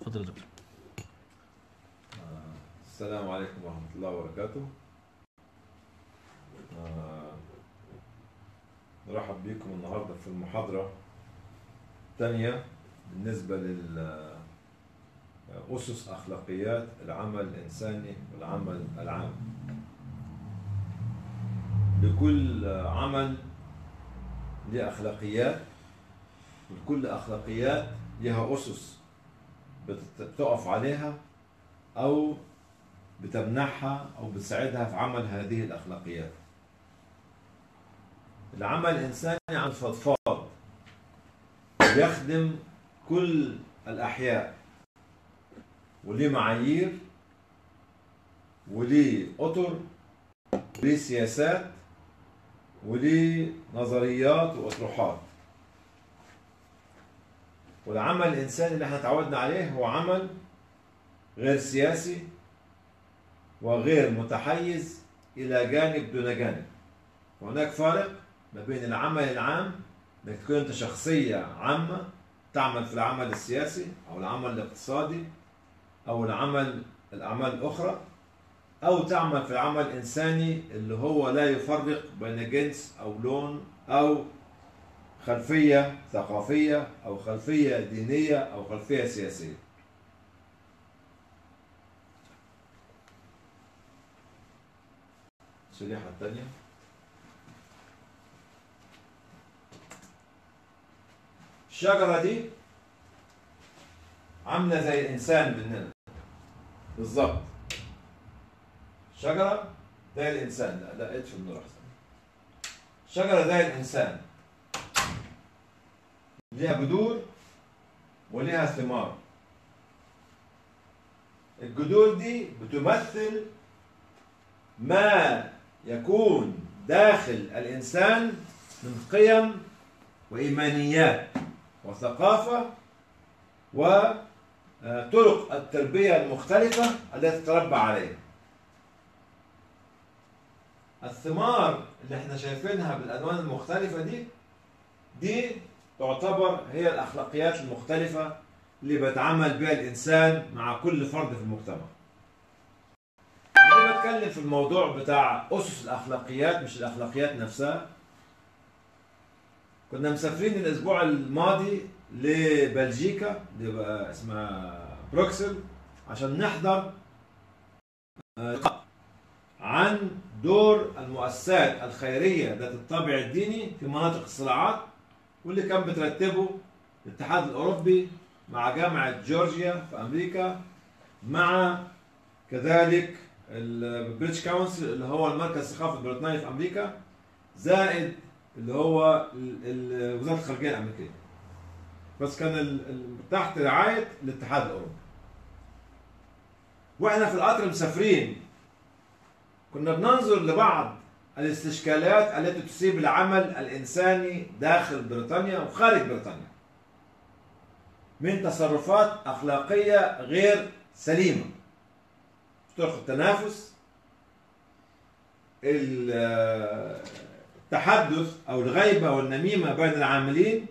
اتفضل يا دكتور السلام عليكم ورحمة الله وبركاته آه، نرحب بكم النهاردة في المحاضرة الثانية بالنسبة لأسس أخلاقيات العمل الإنساني والعمل العام لكل عمل له أخلاقيات ولكل أخلاقيات لها أسس بت- بتقف عليها أو بتمنحها أو بتساعدها في عمل هذه الأخلاقيات العمل الإنساني عن فضفاض يخدم كل الأحياء وليه معايير وليه أطر وليه سياسات وليه نظريات وأطروحات والعمل الإنساني اللي احنا تعودنا عليه هو عمل غير سياسي وغير متحيز إلى جانب دون جانب وهناك فارق ما بين العمل العام انك تكون انت شخصية عامة تعمل في العمل السياسي او العمل الاقتصادي او العمل الاعمال الاخرى او تعمل في العمل الانساني اللي هو لا يفرق بين جنس او لون او خلفية ثقافية او خلفية دينية او خلفية سياسية الشريحة الثانية الشجرة دي عاملة زي الإنسان مننا بالظبط شجرة زي الإنسان لا لا اطفي النور أحسن شجرة زي الإنسان ليها جذور وليها ثمار الجذور دي بتمثل ما يكون داخل الإنسان من قيم وإيمانيات وثقافة وطرق التربية المختلفة التي تربى عليها الثمار اللي احنا شايفينها بالألوان المختلفة دي دي تعتبر هي الأخلاقيات المختلفة اللي بيتعامل بها الإنسان مع كل فرد في المجتمع أنا بتكلم في الموضوع بتاع أسس الأخلاقيات مش الأخلاقيات نفسها كنا مسافرين الأسبوع الماضي لبلجيكا اللي بقى اسمها بروكسل عشان نحضر آه، لقاء عن دور المؤسسات الخيرية ذات الطابع الديني في مناطق الصراعات واللي كان بترتبه الاتحاد الأوروبي مع جامعة جورجيا في أمريكا مع كذلك البريتش كونسل اللي هو المركز الثقافي البريطاني في امريكا زائد اللي هو ال- ال- وزاره الخارجيه الامريكيه بس كان ال- ال- تحت رعايه الاتحاد الاوروبي واحنا في القطر مسافرين كنا بننظر لبعض الاستشكالات التي تصيب العمل الانساني داخل بريطانيا وخارج بريطانيا من تصرفات اخلاقيه غير سليمه طرق التنافس ال- التحدث او الغيبه والنميمه بين العاملين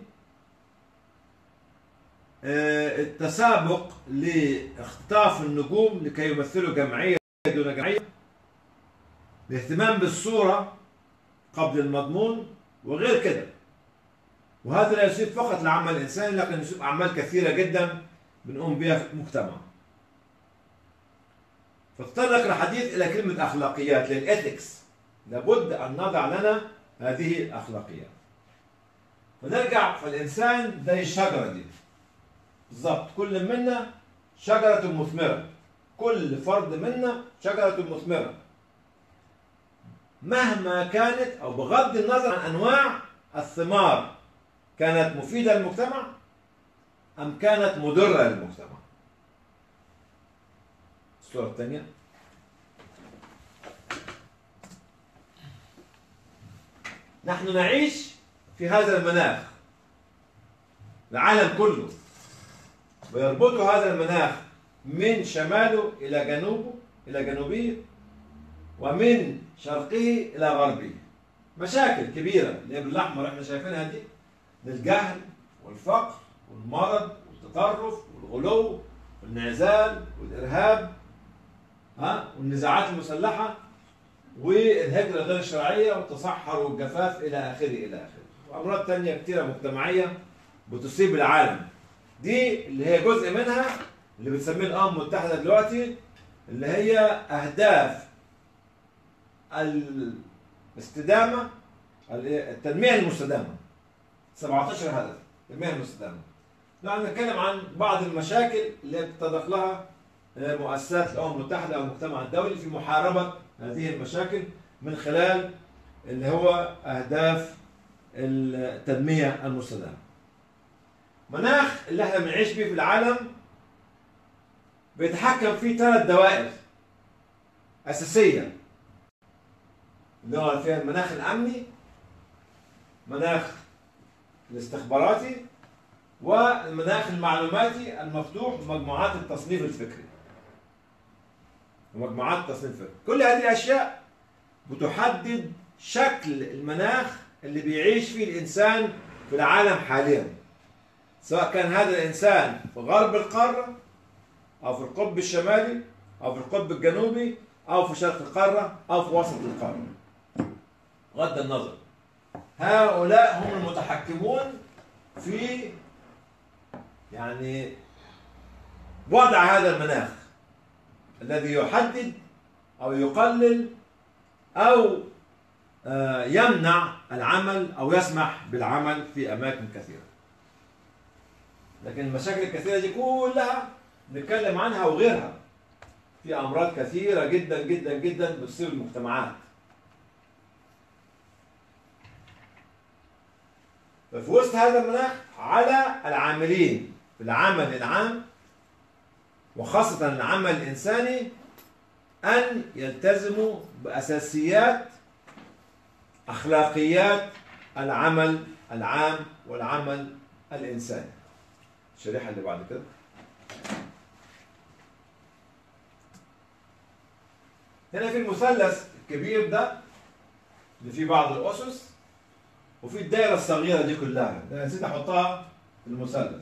آه، التسابق لاختطاف النجوم لكي يمثلوا جمعيه دون جمعيه الاهتمام بالصوره قبل المضمون وغير كده وهذا لا يصيب فقط العمل الانساني لكن يصيب اعمال كثيره جدا بنقوم بها في المجتمع فتطرق الحديث الى كلمه اخلاقيات للاثكس لابد ان نضع لنا هذه الاخلاقيات فنرجع فالانسان زي الشجره دي بالظبط كل منا شجره مثمره كل فرد منا شجره مثمره مهما كانت او بغض النظر عن انواع الثمار كانت مفيده للمجتمع ام كانت مضره للمجتمع الصورة الثانية نحن نعيش في هذا المناخ العالم كله ويربط هذا المناخ من شماله إلى جنوبه إلى جنوبه ومن شرقه إلى غربه مشاكل كبيرة اللي بالأحمر احنا شايفينها دي للجهل والفقر والمرض والتطرف والغلو والانعزال والارهاب ها والنزاعات المسلحه والهجره غير الشرعيه والتصحر والجفاف الى اخره الى اخره وامراض تانية كتيره مجتمعيه بتصيب العالم دي اللي هي جزء منها اللي بتسميه الامم المتحده دلوقتي اللي هي اهداف الاستدامه التنميه المستدامه 17 هدف التنميه المستدامه نحن نتكلم عن بعض المشاكل اللي بتتطرق لها مؤسسات الامم المتحده او المجتمع الدولي في محاربه هذه المشاكل من خلال اللي هو اهداف التنميه المستدامه. مناخ اللي احنا بنعيش فيه في العالم بيتحكم فيه ثلاث دوائر اساسيه اللي هو فيها المناخ الامني مناخ الاستخباراتي والمناخ المعلوماتي المفتوح بمجموعات التصنيف الفكري ومجموعات التصنيف الفكري كل هذه الاشياء بتحدد شكل المناخ اللي بيعيش فيه الانسان في العالم حاليا سواء كان هذا الانسان في غرب القاره او في القطب الشمالي او في القطب الجنوبي او في شرق القاره او في وسط القاره بغض النظر هؤلاء هم المتحكمون في يعني وضع هذا المناخ الذي يحدد او يقلل او يمنع العمل او يسمح بالعمل في اماكن كثيره. لكن المشاكل الكثيره دي كلها نتكلم عنها وغيرها. في امراض كثيره جدا جدا جدا بتصيب المجتمعات. ففي وسط هذا المناخ على العاملين في العمل العام وخاصة العمل الإنساني أن يلتزموا بأساسيات أخلاقيات العمل العام والعمل الإنساني الشريحة اللي بعد كده هنا في المثلث الكبير ده اللي فيه بعض الأسس وفي الدائرة الصغيرة دي كلها أنا نسيت أحطها في المثلث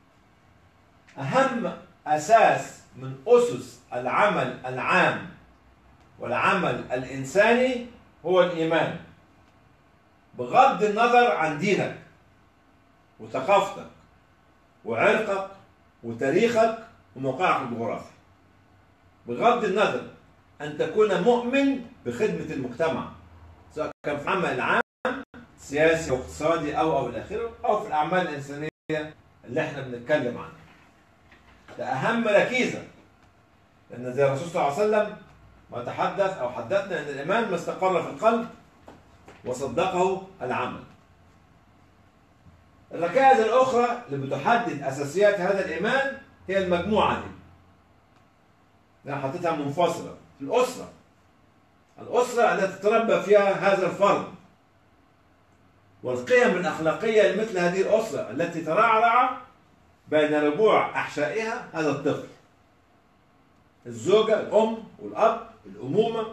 أهم أساس من أسس العمل العام والعمل الإنساني هو الإيمان بغض النظر عن دينك وثقافتك وعرقك وتاريخك وموقعك الجغرافي بغض النظر أن تكون مؤمن بخدمة المجتمع سواء كان في العمل العام سياسي واقتصادي أو أو إلى آخره أو في الأعمال الإنسانية اللي إحنا بنتكلم عنها ده أهم ركيزة لأن زي الرسول صلى الله عليه وسلم ما تحدث أو حدثنا أن الإيمان ما استقر في القلب وصدقه العمل الركائز الأخرى اللي بتحدد أساسيات هذا الإيمان هي المجموعة دي أنا حطيتها منفصلة في الأسرة الأسرة التي تربى فيها هذا الفرد والقيم الأخلاقية لمثل هذه الأسرة التي ترعرع بين ربوع أحشائها هذا الطفل الزوجة الأم والأب الأمومة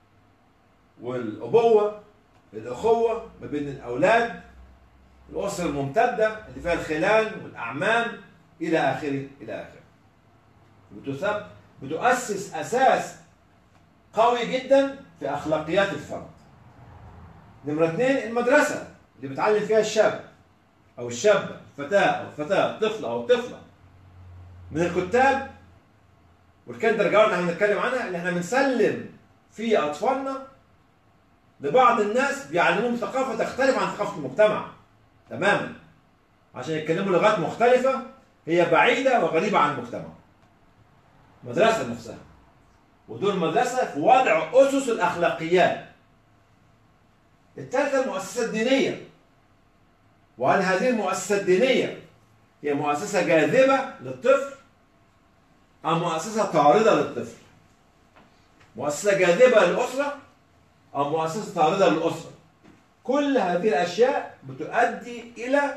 والأبوة الأخوة ما بين الأولاد الأسرة الممتدة اللي فيها الخلان والأعمام إلى آخره إلى آخره بتثب بتؤسس أساس قوي جدا في أخلاقيات الفرد نمرة اثنين المدرسة اللي بتعلم فيها الشاب أو الشابة الفتاة أو الفتاة الطفل أو الطفلة من الكتاب والكندر جارد اللي هنتكلم عنها اللي احنا بنسلم في أطفالنا لبعض الناس بيعلموهم ثقافة تختلف عن ثقافة المجتمع تماما عشان يتكلموا لغات مختلفة هي بعيدة وغريبة عن المجتمع المدرسة نفسها ودور المدرسة في وضع أسس الأخلاقيات الثالثة المؤسسة الدينية وهل هذه المؤسسة الدينية هي مؤسسة جاذبة للطفل أم مؤسسة طاردة للطفل مؤسسة جاذبة للأسرة أو مؤسسة طاردة للأسرة كل هذه الأشياء بتؤدي إلى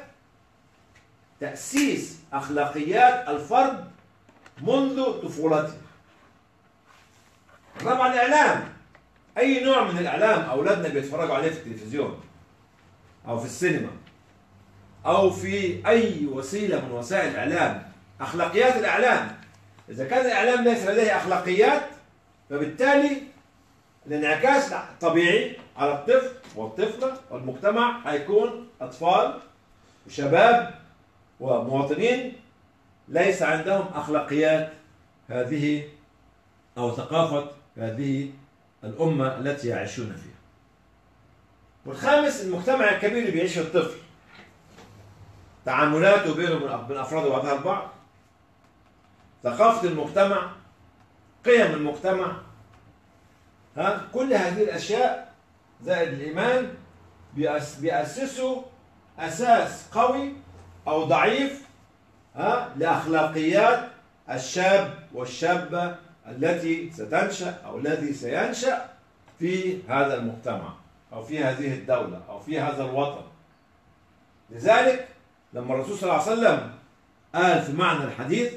تأسيس أخلاقيات الفرد منذ طفولته الرابعة الإعلام أي نوع من الإعلام أولادنا بيتفرجوا عليه في التلفزيون أو في السينما أو في أي وسيلة من وسائل الإعلام أخلاقيات الإعلام إذا كان الإعلام ليس لديه أخلاقيات فبالتالي الانعكاس طبيعي على الطفل والطفلة والمجتمع هيكون أطفال وشباب ومواطنين ليس عندهم أخلاقيات هذه أو ثقافة هذه الأمة التي يعيشون فيها والخامس المجتمع الكبير اللي بيعيش فيه الطفل تعاملاته بينه وبين أفراد بعضها البعض ثقافة المجتمع قيم المجتمع ها كل هذه الأشياء زائد الإيمان بيأس بيأسسوا أساس قوي أو ضعيف ها لأخلاقيات الشاب والشابة التي ستنشأ أو الذي سينشأ في هذا المجتمع أو في هذه الدولة أو في هذا الوطن لذلك لما الرسول صلى الله عليه وسلم قال في معنى الحديث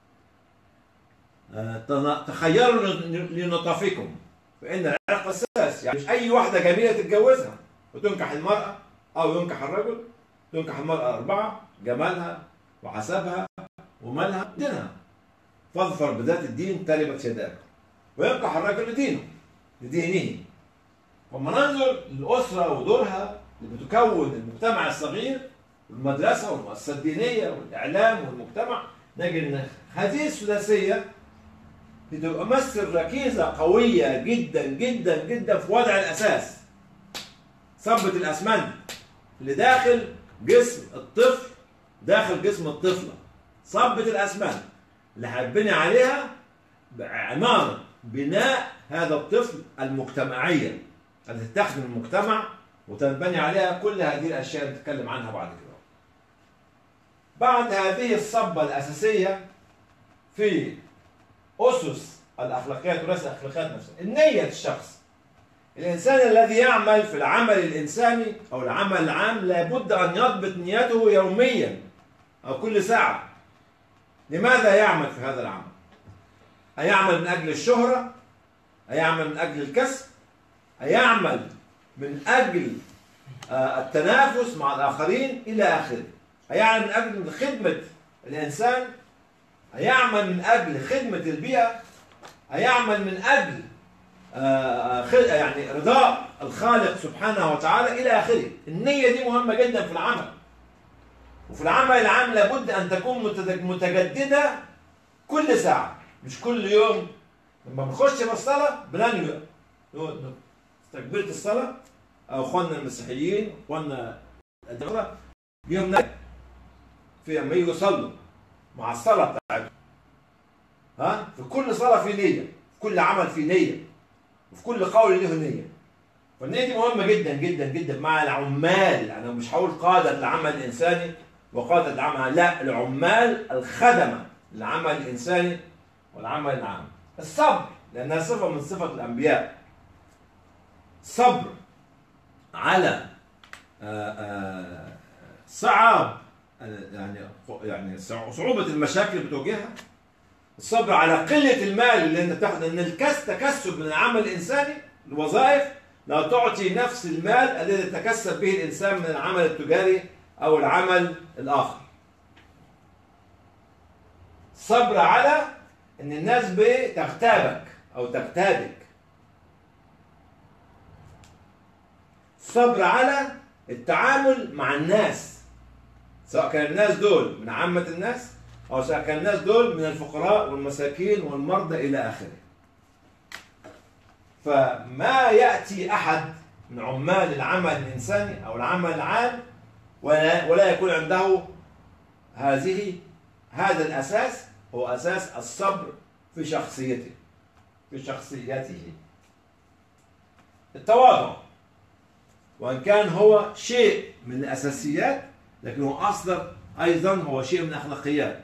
آه، تخيروا لنطفكم فإن العرق أساس يعني مش أي واحدة جميلة تتجوزها وتنكح المرأة أو ينكح الرجل تنكح المرأة أربعة جمالها وحسبها ومالها دينها فاظفر بذات الدين تربت يداك وينكح الرجل لدينه لدينه وما ننظر للأسرة ودورها اللي بتكون المجتمع الصغير والمدرسة والمؤسسة الدينية والإعلام والمجتمع نجد أن هذه الثلاثية بتمثل ركيزة قوية جدا جدا جدا في وضع الأساس صبة الأسمنت اللي داخل جسم الطفل داخل جسم الطفلة صبة الأسمنت اللي هتبني عليها عمارة بناء هذا الطفل المجتمعية التي تخدم المجتمع وتنبني عليها كل هذه الأشياء اللي نتكلم عنها بعد كده بعد هذه الصبة الأساسية في أسس الأخلاقيات وليس الأخلاقيات نفسها النية الشخص الإنسان الذي يعمل في العمل الإنساني أو العمل العام لابد أن يضبط نيته يوميا أو كل ساعة لماذا يعمل في هذا العمل؟ أيعمل من أجل الشهرة؟ أيعمل من أجل الكسب؟ أيعمل من أجل آه، التنافس مع الآخرين إلى آخره أيعمل من أجل خدمة الإنسان هيعمل من أجل خدمة البيئة هيعمل من أجل آه، يعني رضاء الخالق سبحانه وتعالى إلى آخره النية دي مهمة جدا في العمل وفي العمل العام لابد أن تكون متجددة كل ساعة مش كل يوم لما بنخش في الصلاة بننوي تكبيرة الصلاة أو إخواننا المسيحيين إخواننا الدولة ليهم في لما يجوا يصلوا مع الصلاة بتاعتهم ها في كل صلاة في نية في كل عمل في نية وفي كل قول له نية فالنية دي مهمة جدا جدا جدا مع العمال أنا مش هقول قادة العمل الإنساني وقادة العمل لا العمال الخدمة للعمل الإنساني والعمل العام الصبر لأنها صفة من صفة الأنبياء صبر على آه، آه، صعاب يعني يعني صعوبة المشاكل اللي بتواجهها الصبر على قلة المال اللي انت بتاخد ان الكس تكسب من العمل الانساني الوظائف لا تعطي نفس المال الذي يتكسب به الانسان من العمل التجاري او العمل الاخر. صبر على ان الناس بتغتابك او تغتابك. صبر على التعامل مع الناس سواء كان الناس دول من عامة الناس أو سواء كان الناس دول من الفقراء والمساكين والمرضى إلى آخره فما يأتي أحد من عمال العمل الإنساني أو العمل العام ولا, ولا يكون عنده هذه هذا الأساس هو أساس الصبر في شخصيته في شخصيته التواضع وإن كان هو شيء من الأساسيات لكنه أصدر أيضا هو شيء من الأخلاقيات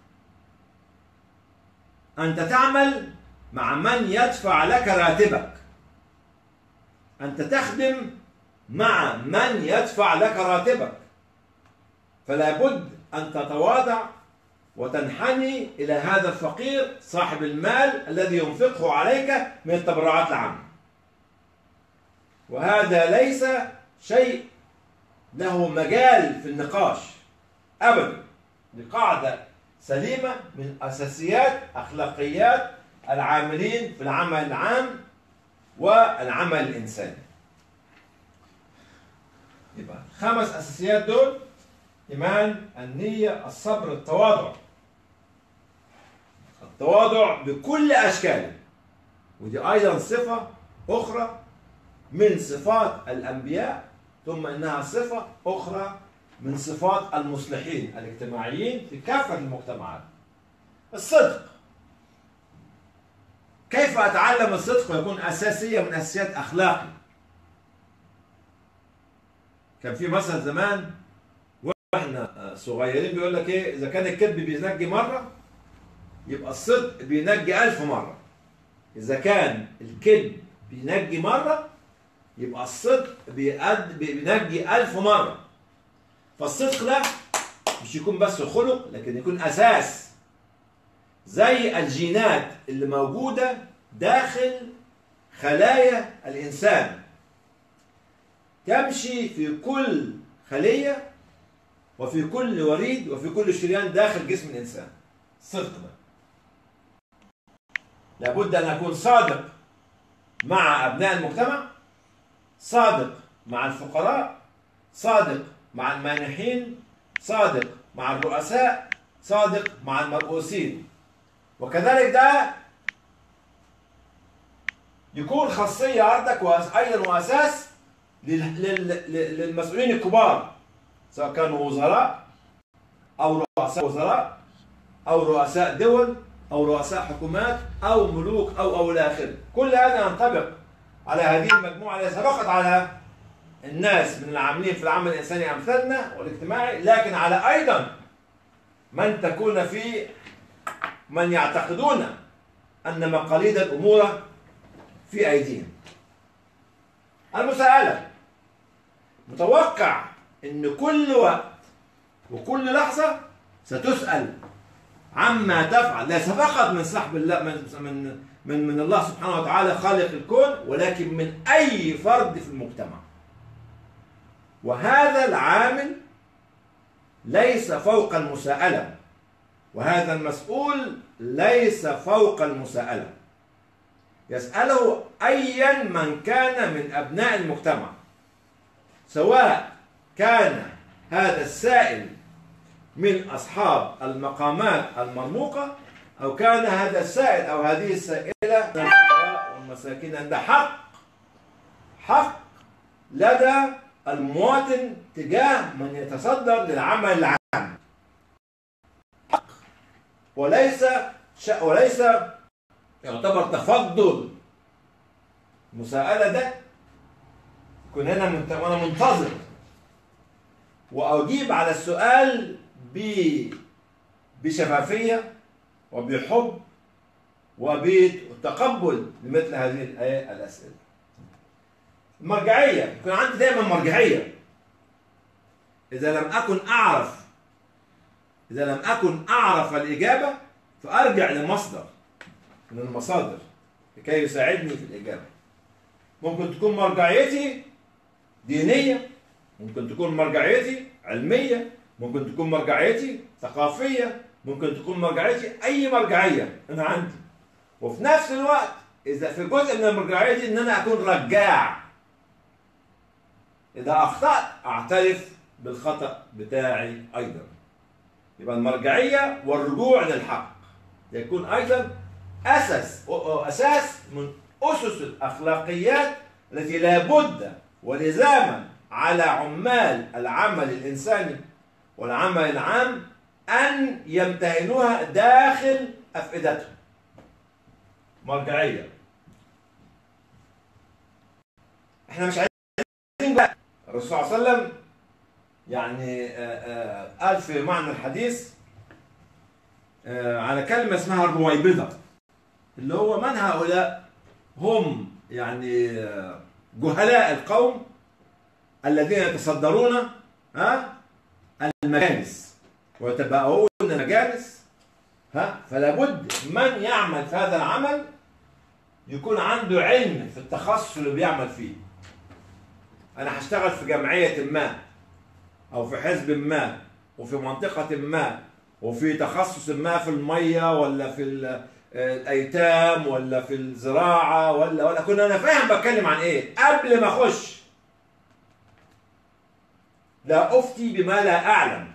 أنت تعمل مع من يدفع لك راتبك أنت تخدم مع من يدفع لك راتبك فلا بد أن تتواضع وتنحني إلى هذا الفقير صاحب المال الذي ينفقه عليك من التبرعات العامة وهذا ليس شيء له مجال في النقاش أبدا دي قاعدة سليمة من أساسيات أخلاقيات العاملين في العمل العام والعمل الإنساني يبقى خمس أساسيات دول إيمان النية الصبر التواضع التواضع بكل أشكاله ودي أيضا صفة أخرى من صفات الأنبياء ثم إنها صفة أخرى من صفات المصلحين الاجتماعيين في كافة المجتمعات الصدق كيف أتعلم الصدق ويكون أساسية من أساسيات أخلاقي كان في مثل زمان واحنا صغيرين بيقول لك ايه اذا كان الكذب بينجي مره يبقى الصدق بينجي ألف مرة إذا كان الكذب بينجي مرة يبقى الصدق بيقد بينجي ألف مرة فالصدق ده مش يكون بس خلق لكن يكون أساس زي الجينات اللي موجودة داخل خلايا الإنسان تمشي في كل خلية وفي كل وريد وفي كل شريان داخل جسم الإنسان الصدق ده لابد أن أكون صادق مع أبناء المجتمع صادق مع الفقراء صادق مع المانحين صادق مع الرؤساء صادق مع المرؤوسين وكذلك ده يكون خاصية عندك وأيضا وأساس للمسؤولين الكبار سواء كانوا وزراء أو رؤساء وزراء أو رؤساء دول أو رؤساء حكومات أو ملوك أو أو إلى آخره كل هذا ينطبق على هذه المجموعة التي سبقت على الناس من العاملين في العمل الإنساني أمثالنا والاجتماعي لكن على أيضا من تكون في من يعتقدون أن مقاليد الأمور في أيديهم المساءلة متوقع أن كل وقت وكل لحظة ستسأل عما تفعل ليس فقط من صاحب الله من من من, من الله سبحانه وتعالى خالق الكون ولكن من أي فرد في المجتمع وهذا العامل ليس فوق المساءلة وهذا المسؤول ليس فوق المساءلة يسأله أيا من كان من أبناء المجتمع سواء كان هذا السائل من أصحاب المقامات المرموقة أو كان هذا السائل أو هذه السائلة من الفقراء والمساكين عند حق حق لدى المواطن تجاه من يتصدر للعمل العام حق وليس وليس يعتبر تفضل المساءلة ده كنت أنا وأنا منتظر وأجيب على السؤال بشفافية وبحب وبتقبل لمثل هذه الأسئلة المرجعية يكون عندي دايما مرجعية إذا لم أكن أعرف إذا لم أكن أعرف الإجابة فأرجع لمصدر من المصادر لكي يساعدني في الإجابة ممكن تكون مرجعيتي دينية ممكن تكون مرجعيتي علمية ممكن تكون مرجعيتي ثقافية ممكن تكون مرجعيتي أي مرجعية أنا عندي وفي نفس الوقت إذا في جزء من المرجعية دي إن أنا أكون رجاع إذا أخطأت أعترف بالخطأ بتاعي أيضا يبقى المرجعية والرجوع للحق يكون أيضا أساس أساس من أسس الأخلاقيات التي لا بد ولزاما على عمال العمل الإنساني والعمل العام أن يمتهنوها داخل أفئدتهم مرجعية احنا مش عايزين بقى الرسول صلى الله عليه وسلم يعني قال في معنى الحديث على كلمة اسمها الرويبضة اللي هو من هؤلاء هم يعني جهلاء القوم الذين يتصدرون ها المجالس ويتبعون المجالس ها فلا بد من يعمل في هذا العمل يكون عنده علم في التخصص اللي بيعمل فيه انا هشتغل في جمعيه ما او في حزب ما وفي منطقه ما وفي تخصص ما في الميه ولا في ال- الايتام ولا في الزراعه ولا ولا كنا انا فاهم بتكلم عن ايه قبل ما اخش لا افتي بما لا اعلم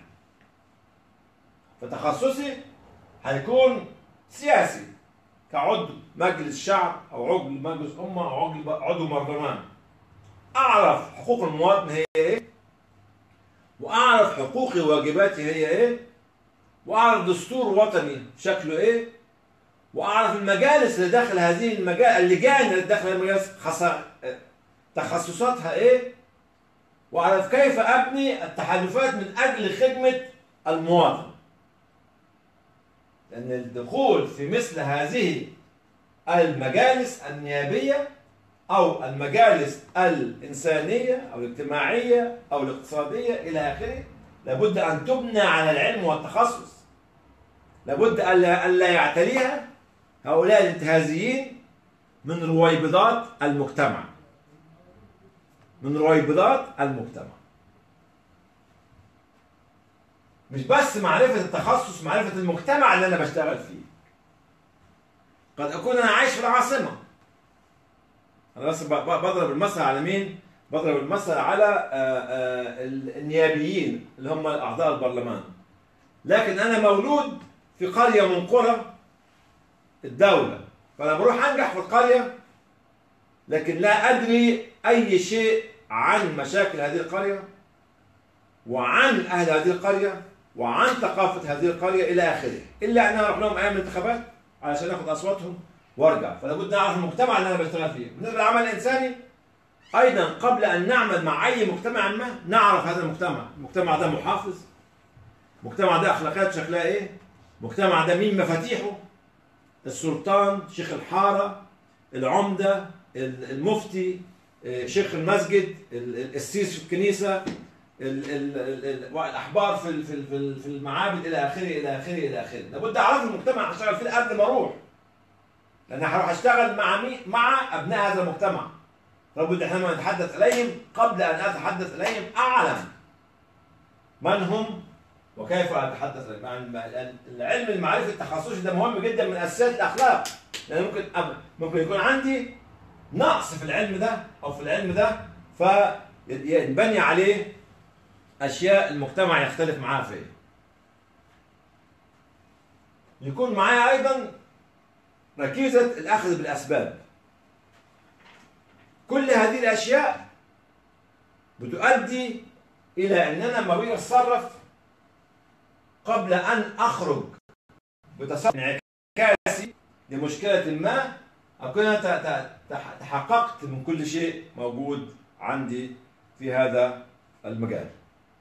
فتخصصي هيكون سياسي كعضو مجلس شعب او عضو مجلس امه او عضو عضو برلمان اعرف حقوق المواطن هي ايه واعرف حقوقي وواجباتي هي ايه واعرف دستور وطني شكله ايه واعرف المجالس اللي داخل هذه المجال اللجان اللي داخل المجالس خص- تخصصاتها ايه واعرف كيف ابني التحالفات من اجل خدمه المواطن لان الدخول في مثل هذه المجالس النيابيه او المجالس الانسانيه او الاجتماعيه او الاقتصاديه الى اخره لابد ان تبنى على العلم والتخصص لابد الا الا يعتليها هؤلاء الانتهازيين من رويبضات المجتمع من رويبضات المجتمع مش بس معرفة التخصص معرفة المجتمع اللي أنا بشتغل فيه قد أكون أنا عايش في العاصمة أنا بس ب- ب- بضرب المثل على مين؟ بضرب المثل على آه، آه، النيابيين اللي هم أعضاء البرلمان لكن أنا مولود في قرية من قرى الدولة فأنا بروح أنجح في القرية لكن لا أدري أي شيء عن مشاكل هذه القرية وعن أهل هذه القرية وعن ثقافة هذه القرية إلى آخره إلا أن أنا أروح لهم أيام الانتخابات علشان آخذ أصواتهم وأرجع فلا بد نعرف المجتمع اللي أنا بشتغل فيه بالنسبة للعمل الإنساني أيضا قبل أن نعمل مع أي مجتمع ما نعرف هذا المجتمع المجتمع ده محافظ المجتمع ده أخلاقيات شكلها إيه المجتمع ده مين مفاتيحه السلطان شيخ الحارة العمدة المفتي شيخ المسجد القسيس في الكنيسة ال- ال- ال- ال- الاحبار في ال- في ال- في ال- في المعابد الى اخره الى اخره الى اخره لابد اعرف المجتمع هشتغل فيه قبل ما اروح لان هروح اشتغل مع مين مع ابناء هذا المجتمع لابد حينما نتحدث اليهم قبل ان اتحدث اليهم اعلم من هم وكيف اتحدث اليهم يعني العلم المعرفي التخصصي ده مهم جدا من اساسيات الاخلاق لان ممكن أب- ممكن يكون عندي نقص في العلم ده او في العلم ده فينبني عليه اشياء المجتمع يختلف معاها فيها يكون معايا ايضا ركيزه الاخذ بالاسباب كل هذه الاشياء بتؤدي الى ان انا لما باجي اتصرف قبل ان اخرج بتصرف انعكاسي لمشكله ما اكون أنا ت- ت- تح- تحققت من كل شيء موجود عندي في هذا المجال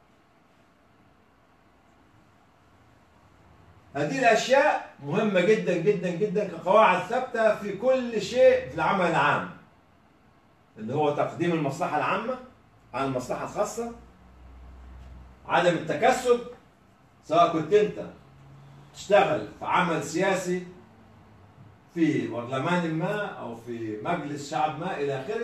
هذه الاشياء مهمه جدا جدا جدا كقواعد ثابته في كل شيء في العمل العام اللي هو تقديم المصلحه العامه عن المصلحه الخاصه عدم التكسب سواء كنت انت تشتغل في عمل سياسي في برلمان ما او في مجلس شعب ما الى اخره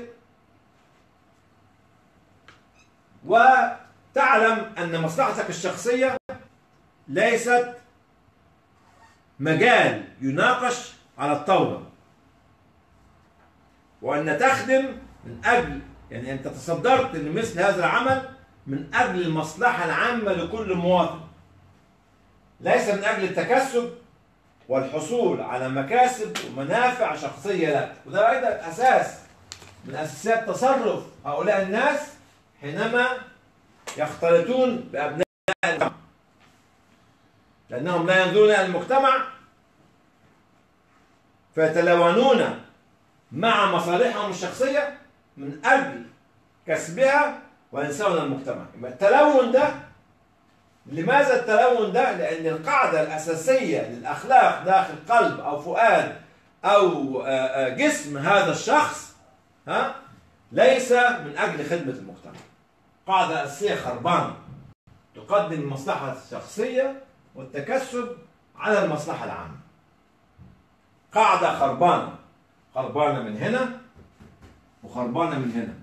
وتعلم ان مصلحتك الشخصيه ليست مجال يناقش على الطاولة وأن تخدم من أجل يعني أنت تصدرت لمثل هذا العمل من أجل المصلحة العامة لكل مواطن ليس من أجل التكسب والحصول على مكاسب ومنافع شخصية لك وده أيضا أساس من أساسيات تصرف هؤلاء الناس حينما يختلطون بأبناء المجتمع لأنهم لا ينظرون إلى المجتمع فيتلونون مع مصالحهم الشخصية من أجل كسبها وينسون المجتمع يبقى التلون ده لماذا التلون ده؟ لأن القاعدة الأساسية للأخلاق داخل قلب أو فؤاد أو آه، آه، جسم هذا الشخص ها ليس من أجل خدمة المجتمع قاعدة أساسية خربانة تقدم المصلحة الشخصية والتكسب على المصلحة العامة قاعدة خربانة خربانة من هنا وخربانة من هنا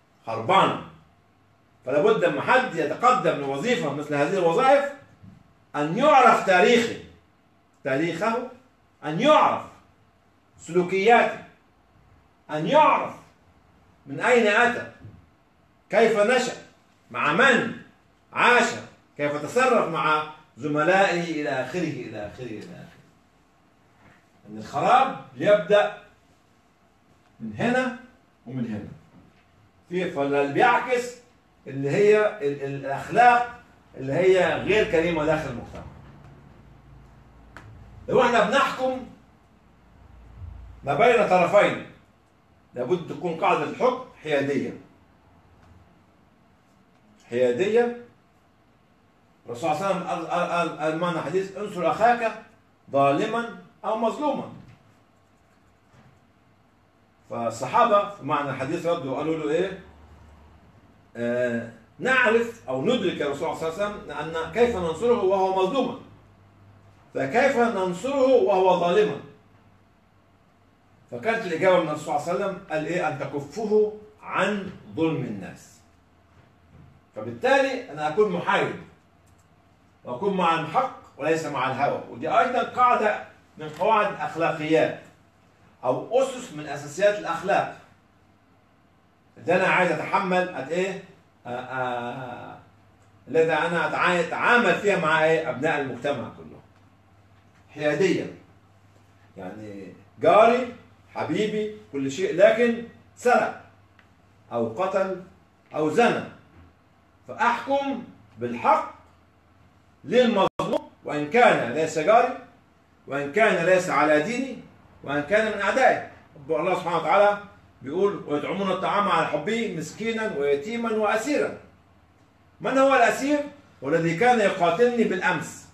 خربانة فلا بد لما حد يتقدم لوظيفة مثل هذه الوظائف أن يعرف تاريخه تاريخه أن يعرف سلوكياته أن يعرف من أين أتى كيف نشأ مع من عاش كيف تصرف مع زملائه إلى آخره إلى آخره إلى آخره أن الخراب يبدأ من هنا ومن هنا في فاللي بيعكس اللي هي ال- ال- الأخلاق اللي هي غير كريمة داخل المجتمع لو احنا بنحكم ما بين طرفين لابد تكون قاعدة الحكم حيادية حيادية الرسول صلى الله عليه وسلم قال- قال قال- قال معنا حديث انصر أخاك ظالما أو مظلوما فالصحابة في معنى الحديث ردوا وقالوا له إيه آه نعرف أو ندرك الرسول صلى الله عليه وسلم أن كيف ننصره وهو مظلوما فكيف ننصره وهو ظالما فكانت الإجابة من الرسول صلى الله عليه وسلم قال إيه أن تكفه عن ظلم الناس فبالتالي أنا أكون محايد وأكون مع الحق وليس مع الهوى ودي أيضا قاعدة من قواعد الأخلاقيات أو أسس من أساسيات الأخلاق ده أنا عايز أتحمل أت إيه آه، آه، الذي أنا أتعا- أتعامل فيها مع إيه أبناء المجتمع كله حيادية يعني جاري حبيبي كل شيء لكن سرق أو قتل أو زنى فأحكم بالحق للمظلوم وإن كان ليس جاري وإن كان ليس على ديني وإن كان من أعدائي الله سبحانه وتعالى بيقول ويطعمون الطعام على حبه مسكينا ويتيما وأسيرا من هو الأسير؟ والذي كان يقاتلني بالأمس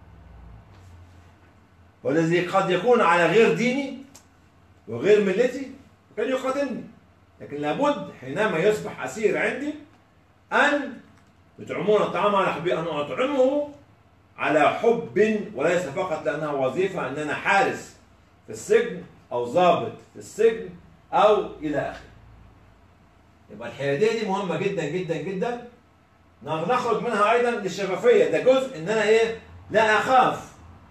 والذي قد يكون على غير ديني وغير ملتي وكان يقاتلني لكن لابد حينما يصبح أسير عندي أن يطعمون الطعام على حبه أن أطعمه على حب وليس فقط لأنها وظيفة أن أنا حارس في السجن أو ضابط في السجن أو إلى آخره يبقى الحيادية دي مهمة جدا جدا جدا نخرج منها أيضا للشفافية ده جزء إن أنا إيه لا أخاف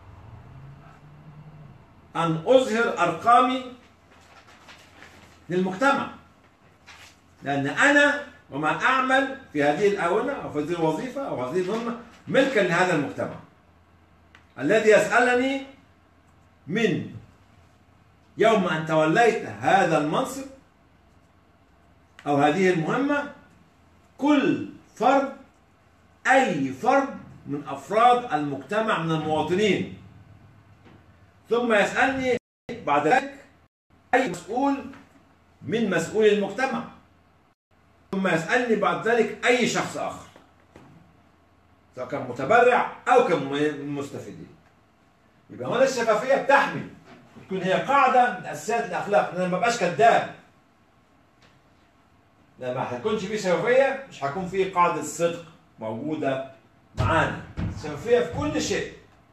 أن أظهر أرقامي للمجتمع لأن أنا وما أعمل في هذه الآونة أو في هذه الوظيفة أو هذه المهمة ملكا لهذا المجتمع الذي يسألني من يوم أن توليت هذا المنصب أو هذه المهمة كل فرد أي فرد من أفراد المجتمع من المواطنين ثم يسألني بعد ذلك أي مسؤول من مسؤولي المجتمع ثم يسألني بعد ذلك أي شخص آخر سواء كان متبرع أو كان من مستفيدين يبقى هنا الشفافية بتحمي تكون هي قاعدة من أساسيات الأخلاق إن أنا ما بقاش كذاب لما ما هتكونش في شفافية مش هيكون في قاعدة صدق موجودة معانا الشفافية في كل شيء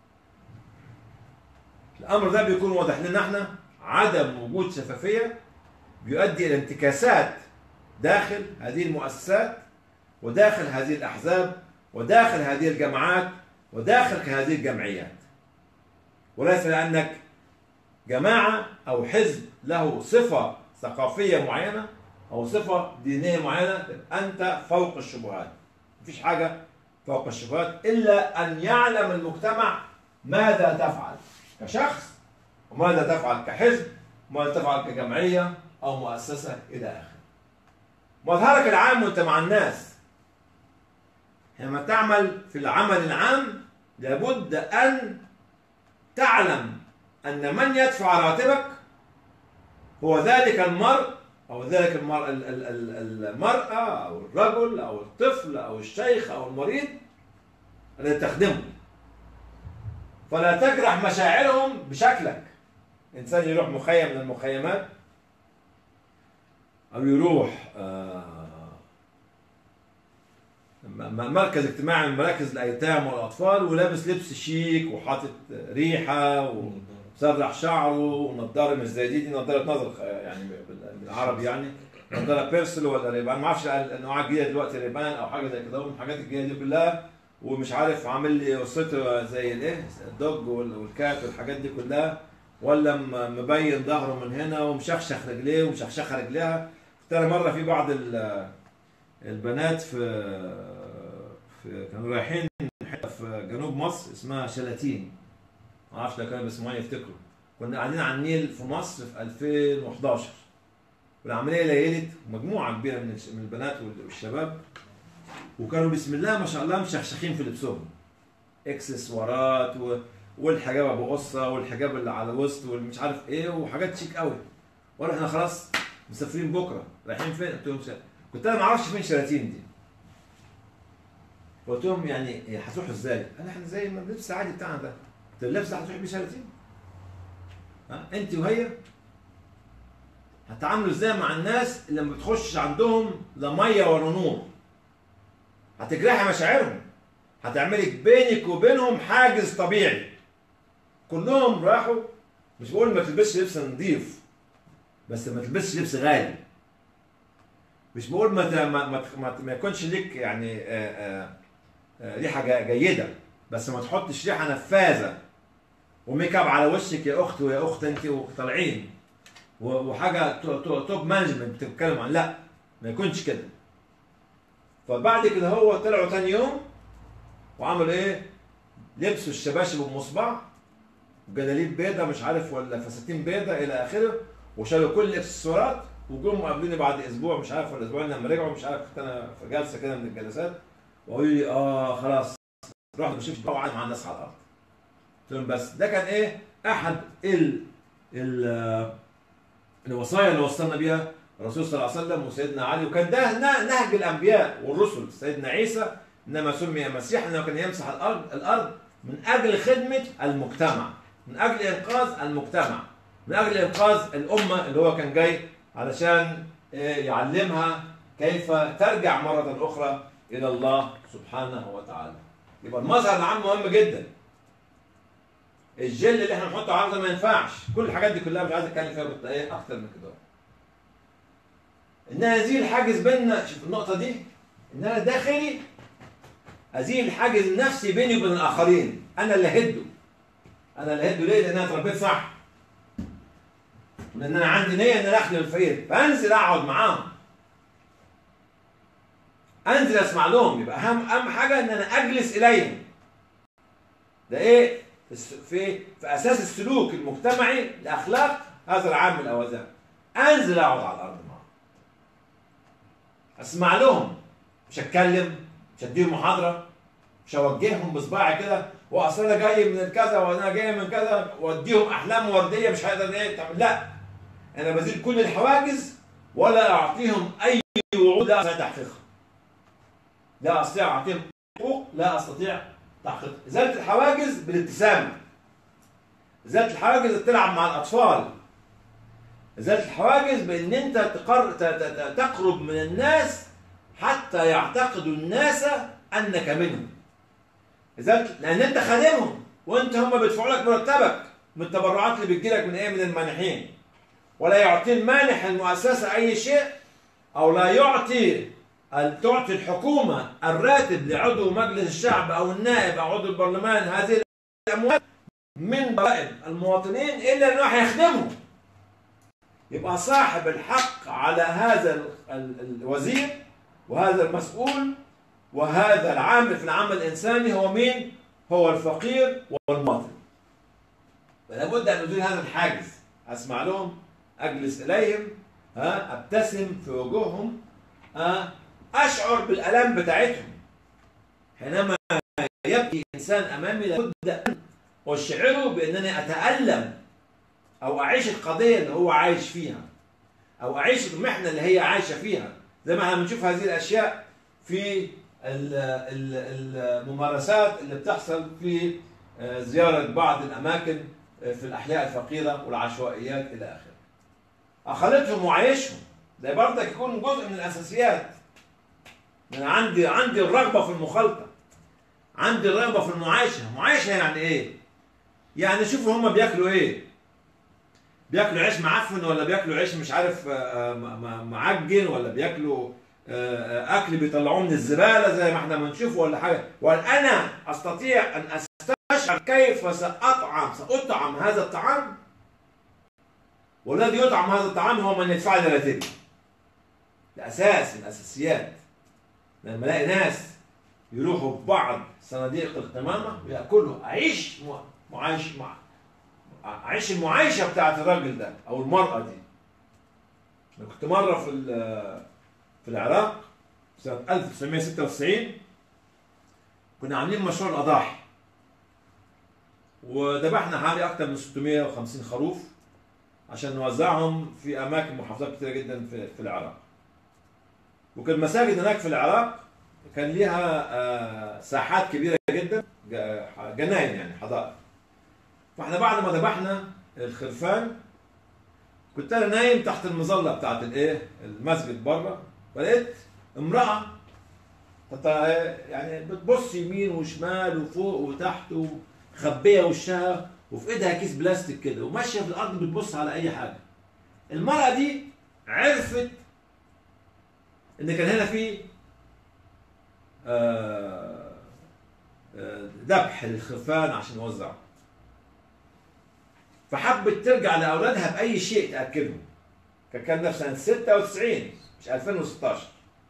الأمر ده بيكون واضح لنا احنا عدم وجود شفافية بيؤدي إلى انتكاسات داخل هذه المؤسسات وداخل هذه الأحزاب وداخل هذه الجماعات وداخل هذه الجمعيات وليس لأنك جماعة أو حزب له صفة ثقافية معينة أو صفة دينية معينة أنت فوق الشبهات مفيش حاجة فوق الشبهات إلا أن يعلم المجتمع ماذا تفعل كشخص وماذا تفعل كحزب وماذا تفعل كجمعية أو مؤسسة إلى آخره مظهرك العام وأنت مع الناس حينما تعمل في العمل العام لابد أن تعلم أن من يدفع راتبك هو ذلك المرء أو ذلك المرء المرأة أو الرجل أو الطفل أو الشيخ أو المريض الذي تخدمه فلا تجرح مشاعرهم بشكلك إنسان يروح مخيم من المخيمات أو يروح مركز اجتماعي من مراكز الأيتام والأطفال ولابس لبس شيك وحاطط ريحة ومسرح شعره ونضارة مش زي دي دي نضارة نظر يعني بالعربي يعني نضارة بيرسل ولا ريبان ما اعرفش الانواع الجديده دلوقتي ريبان او حاجه زي كده من الحاجات الجديده دي كلها ومش عارف عامل لي قصته زي الايه الدوج وال- والكات والحاجات دي كلها ولا م- مبين ظهره من هنا ومشخشخ رجليه ومشخشخه رجليها كنت انا مره في بعض ال- البنات في في كانوا رايحين حته في جنوب مصر اسمها شلاتين ما اعرفش لو كانوا بيسمعوني يفتكروا كنا قاعدين على النيل في مصر في 2011 والعمليه ليلت مجموعه كبيره من الش- من البنات وال- والشباب وكانوا بسم الله ما شاء الله مشخشخين في لبسهم اكسسوارات و... والحجاب ابو قصه والحجاب اللي على الوسط والمش عارف ايه وحاجات شيك قوي وقالوا احنا خلاص مسافرين بكره رايحين فين؟ قلت لهم ش- كنت انا ما اعرفش فين شلاتين دي قلت لهم يعني هتروحوا ازاي؟ قال احنا زي ما اللبس العادي بتاعنا ده قلت له اللبس ده هتروح بيه شلاتين؟ ها انت وهي هتعاملوا ازاي مع الناس اللي ما بتخش عندهم لا ميه ولا نور هتجرحي مشاعرهم هتعملي بينك وبينهم حاجز طبيعي كلهم راحوا مش بقول ما تلبسش لبس نظيف بس ما تلبسش لبس غالي مش بقول ما ت- ما ما, ما, ما يكونش ليك يعني آه، آه، آه، ريحه جا- جيده بس ما تحطش ريحه نفاذه وميك اب على وشك يا اخت ويا اخت انت وطالعين و- وحاجه تو- تو- توب مانجمنت بتتكلم عن لا ما يكونش كده فبعد كده هو طلعوا تاني يوم وعملوا ايه؟ لبسوا الشباشب بمصبع وجلاليب بيضة مش عارف ولا فساتين بيضة الى اخره وشالوا كل الاكسسوارات وجم قابلوني بعد اسبوع مش عارف ولا اسبوعين لما رجعوا مش عارف كنت انا في جلسه كده من الجلسات وقالوا لي اه خلاص رحت مشيت وقعد مع الناس على الارض قلت لهم بس ده كان ايه؟ احد ال ال الوصايا اللي وصلنا بيها الرسول صلى الله عليه وسلم وسيدنا علي وكان ده ن- نهج الانبياء والرسل سيدنا عيسى انما سمي مسيح انه كان يمسح الارض الارض من اجل خدمه المجتمع من اجل انقاذ المجتمع من اجل انقاذ الامه اللي هو كان جاي علشان آه، يعلمها كيف ترجع مره اخرى الى الله سبحانه وتعالى يبقى المظهر العام مهم جدا الجل اللي احنا بنحطه على الأرض ما ينفعش كل الحاجات دي كلها مش عايز اتكلم فيها بت- ايه اكتر من كده ان انا ازيل الحاجز بيننا شوف النقطه دي ان انا داخلي ازيل الحاجز النفسي بيني وبين الاخرين انا اللي هده انا اللي هده ليه لان انا اتربيت صح لان انا عندي نيه ان انا اخدم الفقير فانزل اقعد معاهم انزل اسمع لهم يبقى اهم اهم حاجه ان انا اجلس اليهم ده ايه الس- في في اساس السلوك المجتمعي الاخلاق هذا العامل او ذاك انزل اقعد على الارض معاهم اسمع لهم مش اتكلم مش اديهم محاضره مش اوجههم بصباعي كده واصل انا جاي من كذا وانا جاي من كذا واديهم احلام ورديه مش هيقدر ايه تعمل لا انا بزيل كل الحواجز ولا اعطيهم اي وعود لا استطيع تحقيقها لا استطيع اعطيهم حقوق لا استطيع تحقيقها ازاله الحواجز بالابتسامه ازاله الحواجز تلعب مع الاطفال ازاله الحواجز بان انت تقر... ت- ت- ت- تقرب من الناس حتى يعتقدوا الناس انك منهم ازاله لان انت خادمهم وانت هم بيدفعوا لك مرتبك من التبرعات اللي بتجيلك من ايه من المانحين ولا يعطي المانح المؤسسه اي شيء او لا يعطي ال- تعطي الحكومه الراتب لعضو مجلس الشعب او النائب او عضو البرلمان هذه الاموال من ضرائب المواطنين الا انه هيخدمهم يبقى صاحب الحق على هذا ال- ال- الوزير وهذا المسؤول وهذا العامل في العمل الانساني هو مين؟ هو الفقير والمواطن. فلا بد ان ازيل هذا الحاجز، اسمع لهم، اجلس اليهم، ها ابتسم في وجوههم، ها اشعر بالالام بتاعتهم. حينما يبكي انسان امامي لابد ان اشعره بانني اتالم او اعيش القضيه اللي هو عايش فيها او اعيش المحنه اللي هي عايشه فيها زي ما احنا بنشوف هذه الاشياء في ال- ال- الممارسات اللي بتحصل في آه، زياره بعض الاماكن آه، في الاحياء الفقيره والعشوائيات الى اخره. اخلتهم وعايشهم ده برضك يكون جزء من الاساسيات. انا عندي عندي الرغبه في المخالطه. عندي الرغبه في المعايشه، معايشه يعني ايه؟ يعني شوفوا هم بياكلوا ايه؟ بياكلوا عيش معفن ولا بياكلوا عيش مش عارف آه، آه، م- م- معجن ولا بياكلوا آه، اكل بيطلعوه من الزباله زي ما احنا بنشوف ولا حاجه وانا استطيع ان استشعر كيف ساطعم ساطعم هذا الطعام والذي يطعم هذا الطعام هو من يدفع لي راتبي ده اساس من الاساسيات لما الاقي ناس يروحوا في بعض صناديق القمامه وياكلوا اعيش م- معايش مع اعيش المعايشه بتاعت الراجل ده او المراه دي انا كنت مره في ال- في العراق سنه 1996 كنا عاملين مشروع الاضاحي وذبحنا حوالي اكثر من 650 خروف عشان نوزعهم في اماكن محافظات كثيره جدا في, في العراق وكان مساجد هناك في العراق كان ليها آه، ساحات كبيره جدا ج- جناين يعني حدائق فاحنا بعد ما ذبحنا الخرفان كنت انا نايم تحت المظله بتاعت الايه المسجد بره فلقيت امراه تط- يعني بتبص يمين وشمال وفوق وتحت وخبيه وشها وفي ايدها كيس بلاستيك كده وماشيه في الارض بتبص على اي حاجه المراه دي عرفت ان كان هنا في آه، آه، ذبح للخرفان عشان يوزعه فحبت ترجع لاولادها باي شيء تاكلهم كان كان ده في سنه 96 مش 2016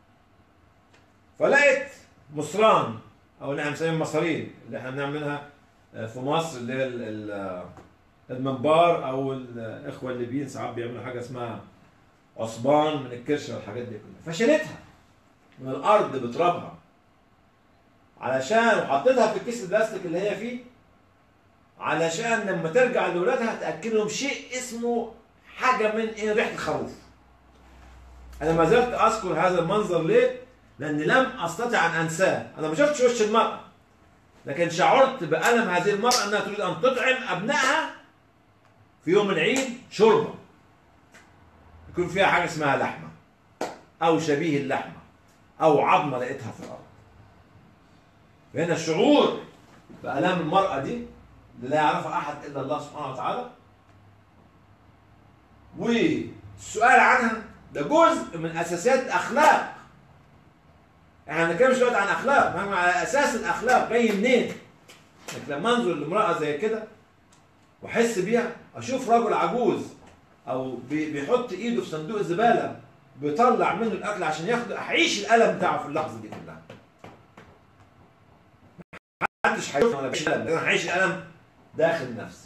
فلقيت مصران او اللي احنا بنسميها مصارين اللي احنا بنعملها في مصر اللي هي ال- ال- المنبار او الاخوه الليبيين ساعات بيعملوا حاجه اسمها عصبان من الكرشه والحاجات دي كلها فشلتها من الارض بترابها علشان وحطيتها في الكيس البلاستيك اللي هي فيه علشان لما ترجع لاولادها تاكلهم شيء اسمه حاجه من ايه ريحه الخروف انا ما زلت اذكر هذا المنظر ليه لاني لم استطع ان انساه انا ما شفتش وش المراه لكن شعرت بالم هذه المراه انها تريد ان تطعم ابنائها في يوم العيد شوربه يكون فيها حاجه اسمها لحمه او شبيه اللحمه او عظمه لقيتها في الارض فهنا الشعور بالام المراه دي اللي لا يعرفها احد الا الله سبحانه وتعالى والسؤال عنها ده جزء من اساسيات الاخلاق احنا ما بنتكلمش دلوقتي عن اخلاق مهما على اساس الاخلاق جاي منين لكن لما انظر لامراه زي كده واحس بيها اشوف رجل عجوز او بي- بيحط ايده في صندوق الزباله بيطلع منه الاكل عشان ياخده اعيش الالم بتاعه في اللحظه دي كلها محدش هيشوفني وانا بعيش الالم انا هعيش الالم داخل نفسي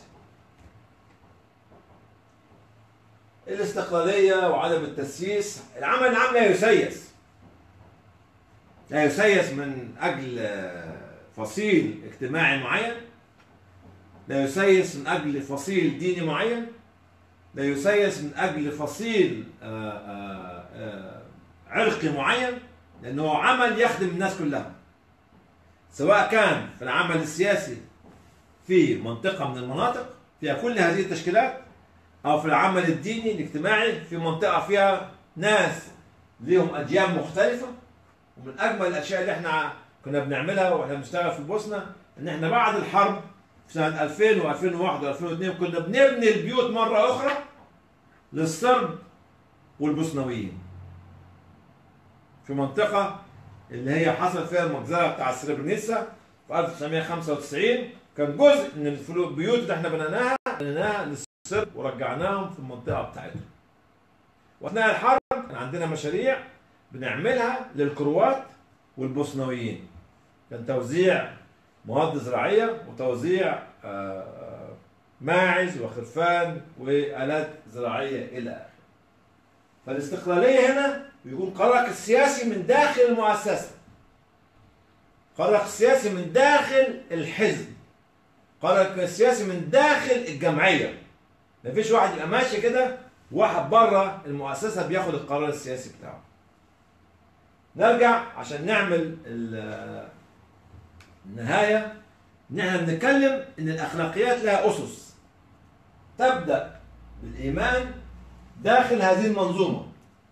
الاستقلاليه وعدم التسييس العمل العام لا يسيس لا يسيس من اجل آه، فصيل اجتماعي معين لا يسيس من اجل فصيل ديني معين لا يسيس من اجل فصيل آه، آه، آه، عرقي معين لانه عمل يخدم الناس كلها سواء كان في العمل السياسي في منطقه من المناطق فيها كل هذه التشكيلات او في العمل الديني الاجتماعي في منطقه فيها ناس ليهم اديان مختلفه ومن اجمل الاشياء اللي احنا كنا بنعملها واحنا بنشتغل في البوسنه ان احنا بعد الحرب في سنه 2000 و2001 و2002 كنا بنبني البيوت مره اخرى للصرب والبوسنويين في منطقه اللي هي حصل فيها المجزره بتاع سريبرنيتسا في 1995 كان جزء من الفلو- البيوت اللي احنا بنيناها بنيناها للصرب ورجعناهم في المنطقه بتاعتهم واثناء الحرب كان عندنا مشاريع بنعملها للكروات والبوسنويين كان توزيع مواد زراعيه وتوزيع آه، آه، ماعز وخرفان والات زراعيه الى اخره فالاستقلاليه هنا بيكون قرارك السياسي من داخل المؤسسه قرارك السياسي من داخل الحزب قرارك السياسي من داخل الجمعيه ما فيش واحد يبقى ماشي كده واحد بره المؤسسه بياخد القرار السياسي بتاعه نرجع عشان نعمل ال- النهايه ان احنا بنتكلم ان الاخلاقيات لها اسس تبدا بالايمان داخل هذه المنظومه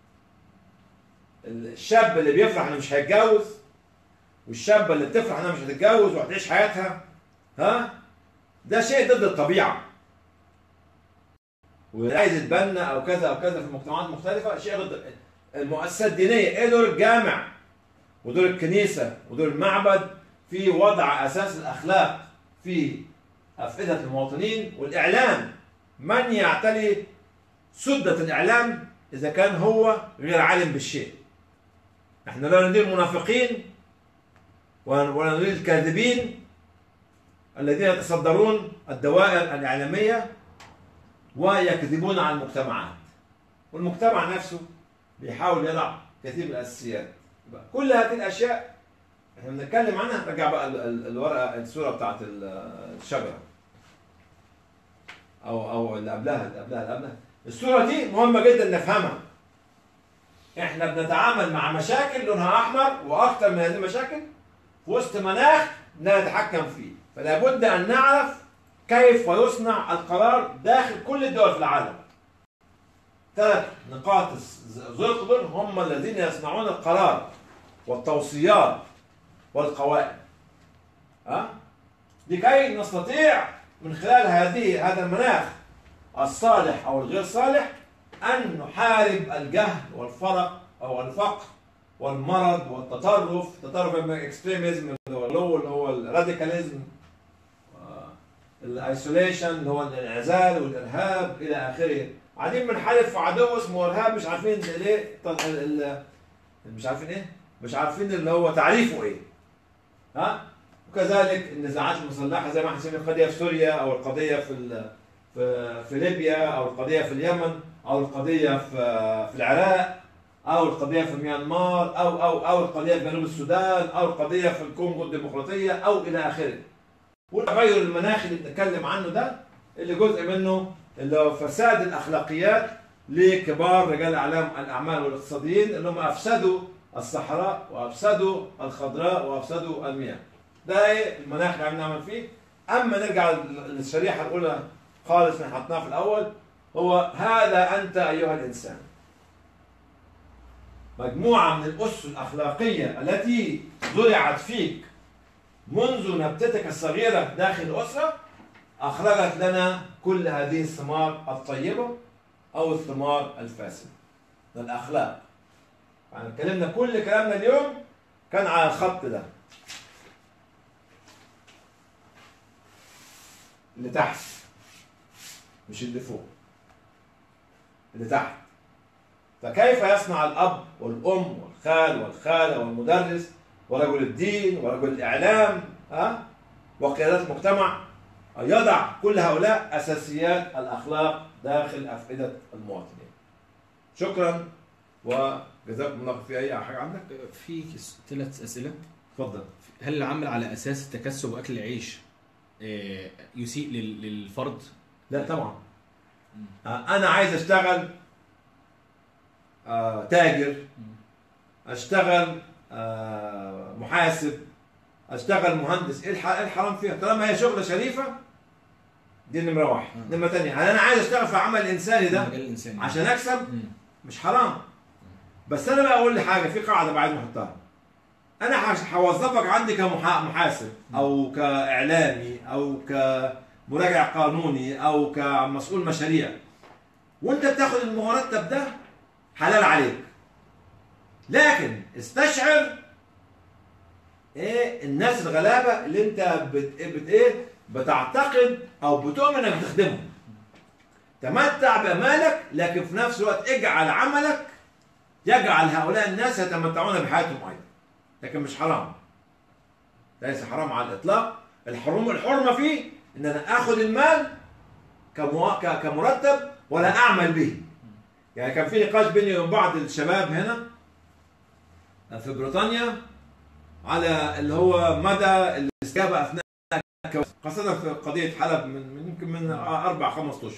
الشاب اللي بيفرح انه مش هيتجوز والشابه اللي بتفرح انها مش هتتجوز وهتعيش حياتها ها ده شيء ضد الطبيعه وعايز يتبنى او كذا او كذا في مجتمعات مختلفه شيء ضد المؤسسات الدينيه ايه دور الجامع ودور الكنيسه ودور المعبد في وضع اساس الاخلاق في افئده المواطنين والاعلام من يعتلي سده الاعلام اذا كان هو غير عالم بالشيء احنا لا نريد المنافقين ولا ولا نريد الكاذبين الذين يتصدرون الدوائر الاعلاميه ويكذبون على المجتمعات والمجتمع نفسه بيحاول يضع كثير من الاساسيات يبقى كل هذه الاشياء احنا بنتكلم عنها رجع بقى ال- ال- الورقه الصوره بتاعت ال- الشجره او او اللي قبلها اللي قبلها اللي قبلها الصوره دي مهمه جدا نفهمها احنا بنتعامل مع مشاكل لونها احمر واكثر من هذه المشاكل في وسط مناخ لا نتحكم فيه فلا بد ان نعرف كيف يصنع القرار داخل كل الدول في العالم ثلاث نقاط الزرق دول هم الذين يصنعون القرار والتوصيات والقوائم ها لكي نستطيع من خلال هذه هذا المناخ الصالح او الغير صالح ان نحارب الجهل والفرق او الفقر والمرض والتطرف تطرف الاكستريميزم اللي هو اللو اللي هو الراديكاليزم الايسوليشن اللي هو الانعزال والارهاب الى اخره قاعدين بنحارب في عدو اسمه ارهاب مش عارفين ليه طب ال- ال- مش عارفين ايه مش عارفين اللي هو تعريفه ايه ها وكذلك النزاعات المسلحه زي ما احنا شايفين القضيه في سوريا او القضيه في ال- في في ليبيا او القضيه في اليمن او القضيه في في العراق او القضيه في ميانمار او او او القضيه في جنوب السودان او القضيه في الكونغو الديمقراطيه او الى اخره والتغير المناخي اللي بنتكلم عنه ده اللي جزء منه اللي هو فساد الاخلاقيات لكبار رجال الاعلام الاعمال والاقتصاديين اللي هم افسدوا الصحراء وافسدوا الخضراء وافسدوا المياه. ده ايه المناخ اللي عم نعمل فيه؟ اما نرجع للشريحه الاولى خالص اللي حطناها في الاول هو هذا انت ايها الانسان. مجموعه من الاسس الاخلاقيه التي زرعت فيك منذ نبتتك الصغيره داخل الاسره اخرجت لنا كل هذه الثمار الطيبه او الثمار الفاسده. من الاخلاق. يعني اتكلمنا كل كلامنا اليوم كان على الخط ده. اللي تحت مش اللي فوق. اللي تحت. فكيف يصنع الاب والام والخال والخاله والمدرس ورجل الدين ورجل الاعلام ها وقيادات المجتمع يضع كل هؤلاء اساسيات الاخلاق داخل افئده المواطنين. شكرا وجزاكم الله في اي حاجه عندك؟ في ثلاث اسئله اتفضل. هل العمل على اساس التكسب واكل العيش آه، يسيء لل- للفرد لا طبعا آه، انا عايز اشتغل آه، تاجر اشتغل آه، محاسب اشتغل مهندس ايه الح- إيه الحرام فيها طالما هي شغله شريفه دي نمره واحد مم. نمره ثانيه هل انا عايز اشتغل في العمل الانساني ده المجال الانساني عشان اكسب مم. مش حرام بس انا بقى اقول لي حاجه في قاعده بعد ما احطها انا هش- هوظفك عندي كمحاسب او كاعلامي او كمراجع قانوني او كمسؤول مشاريع وانت بتاخد المرتب ده حلال عليك لكن استشعر ايه الناس الغلابه اللي انت بت, بت ايه بتعتقد او بتؤمن انك بتخدمهم تمتع بامالك لكن في نفس الوقت اجعل عملك يجعل هؤلاء الناس يتمتعون بحياتهم ايضا لكن مش حرام ليس حرام على الاطلاق الحرم الحرمه فيه ان انا اخذ المال كمو... ك- كمرتب ولا اعمل به يعني كان في نقاش بيني وبين بعض الشباب هنا في بريطانيا على اللي هو مدى الاستجابه اثناء الكوارث خاصه في قضيه حلب من من يمكن من اربع خمس اشهر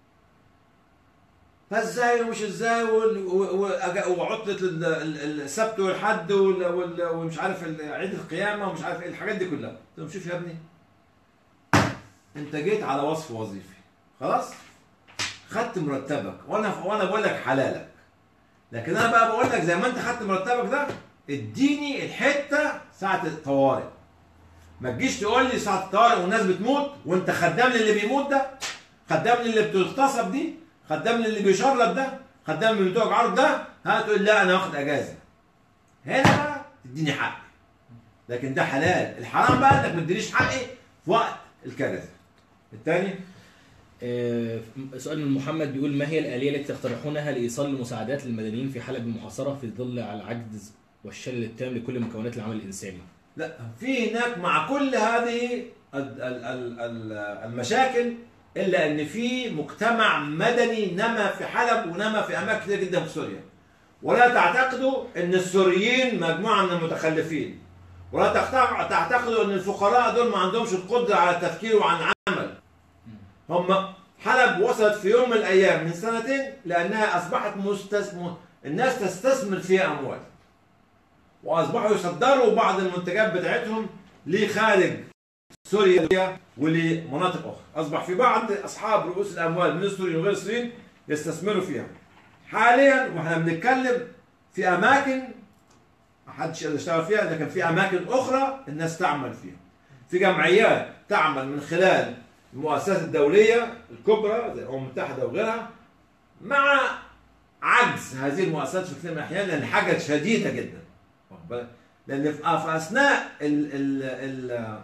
فازاي ومش ازاي وال- و- و- وعطله ال- ال- السبت والحد وال- وال- ومش عارف ال- عيد القيامه ومش عارف ايه الحاجات دي كلها قلت لهم شوف يا ابني انت جيت على وصف وظيفي خلاص خدت مرتبك وانا وانا بقول لك حلالك لكن انا بقى بقول لك زي ما انت خدت مرتبك ده اديني الحته ساعه الطوارئ ما تجيش تقول لي ساعه الطوارئ والناس بتموت وانت خدام للي بيموت ده خدام للي بتغتصب دي خدام للي بيشرد ده خدام من بتوع عرض ده ها تقول لا انا واخد اجازه هنا بقى تديني حقي لكن ده حلال الحرام بقى انك ما تدينيش حقي في وقت الكارثه الثاني آه، سؤال من محمد بيقول ما هي الآلية التي تقترحونها لإيصال المساعدات للمدنيين في حلب المحاصرة في ظل على العجز والشلل التام لكل مكونات العمل الإنساني؟ لا في هناك مع كل هذه ال- ال- ال- ال- المشاكل الا ان في مجتمع مدني نما في حلب ونما في اماكن كثير جدا في سوريا ولا تعتقدوا ان السوريين مجموعه من المتخلفين ولا تعتق- تعتقدوا ان الفقراء دول ما عندهمش القدره على التفكير وعن عمل هم حلب وصلت في يوم من الايام من سنتين لانها اصبحت مستثمر الناس تستثمر فيها اموال واصبحوا يصدروا بعض المنتجات بتاعتهم لخارج سوريا ولمناطق اخرى اصبح في بعض اصحاب رؤوس الاموال من السوريين وغير السوريين يستثمروا فيها حاليا واحنا بنتكلم في اماكن ما حدش يقدر يشتغل فيها لكن في اماكن اخرى الناس تعمل فيها في جمعيات تعمل من خلال المؤسسات الدوليه الكبرى زي الامم المتحده وغيرها مع عجز هذه المؤسسات في كثير من الاحيان لان حاجه شديده جدا واخد بالك؟ لان في في اثناء ال ال ال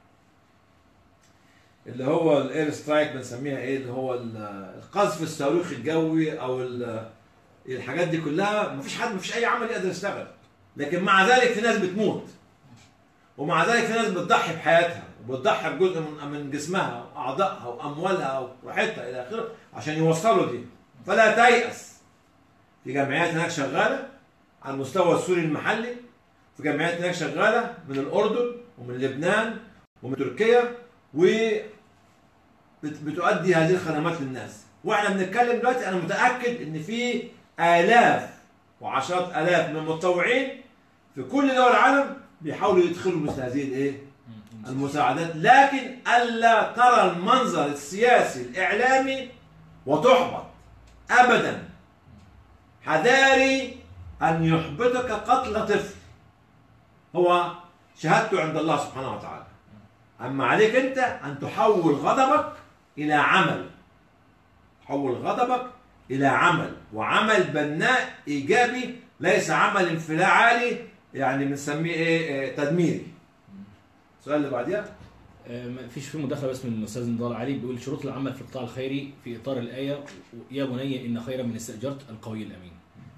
اللي هو الاير سترايك بنسميها ايه اللي هو ال- القذف الصاروخي الجوي او ال- الحاجات دي كلها مفيش حد مفيش اي عمل يقدر يشتغل لكن مع ذلك في ناس بتموت ومع ذلك في ناس بتضحي بحياتها وبتضحي بجزء من من جسمها واعضائها واموالها وراحتها الى اخره عشان يوصلوا دي فلا تيأس في جمعيات هناك شغاله على المستوى السوري المحلي في جمعيات هناك شغاله من الاردن ومن لبنان ومن تركيا و بت- بتؤدي هذه الخدمات للناس واحنا بنتكلم دلوقتي انا متاكد ان في الاف وعشرات الاف من المتطوعين في كل دول العالم بيحاولوا يدخلوا مثل هذه الايه المساعدات لكن الا ترى المنظر السياسي الاعلامي وتحبط ابدا حذاري ان يحبطك قتل طفل هو شهادته عند الله سبحانه وتعالى اما عليك انت ان تحول غضبك الى عمل حول غضبك الى عمل وعمل بناء ايجابي ليس عمل انفعالي يعني بنسميه ايه إيه، تدميري السؤال اللي بعديها آه، ما فيش في مداخله بس من الاستاذ نضال علي بيقول شروط العمل في القطاع الخيري في اطار الايه يا بني ان خيرا من استاجرت القوي الامين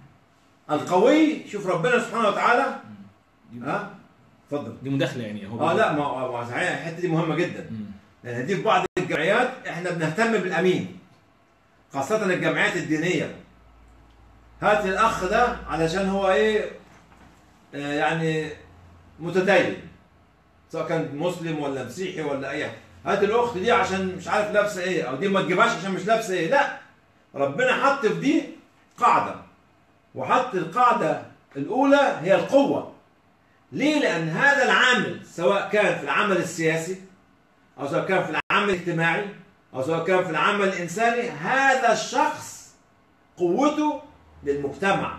القوي شوف ربنا سبحانه وتعالى دي, ها اتفضل دي مداخله يعني هو اه بيقول- لا ما ما- صحيح الحته دي مهمه جدا مم. لان دي في بعض الجمعيات احنا بنهتم بالامين خاصه الجمعيات الدينيه هات الاخ ده علشان هو ايه آه يعني متدين سواء كان مسلم ولا مسيحي ولا اي حاجه هات الاخت دي عشان مش عارف لابسه ايه او دي ما تجيبهاش عشان مش لابسه ايه لا ربنا حط في دي قاعده وحط القاعده الاولى هي القوه ليه لان هذا العامل سواء كان في العمل السياسي او سواء كان في العمل الاجتماعي او سواء كان في العمل الانساني هذا الشخص قوته للمجتمع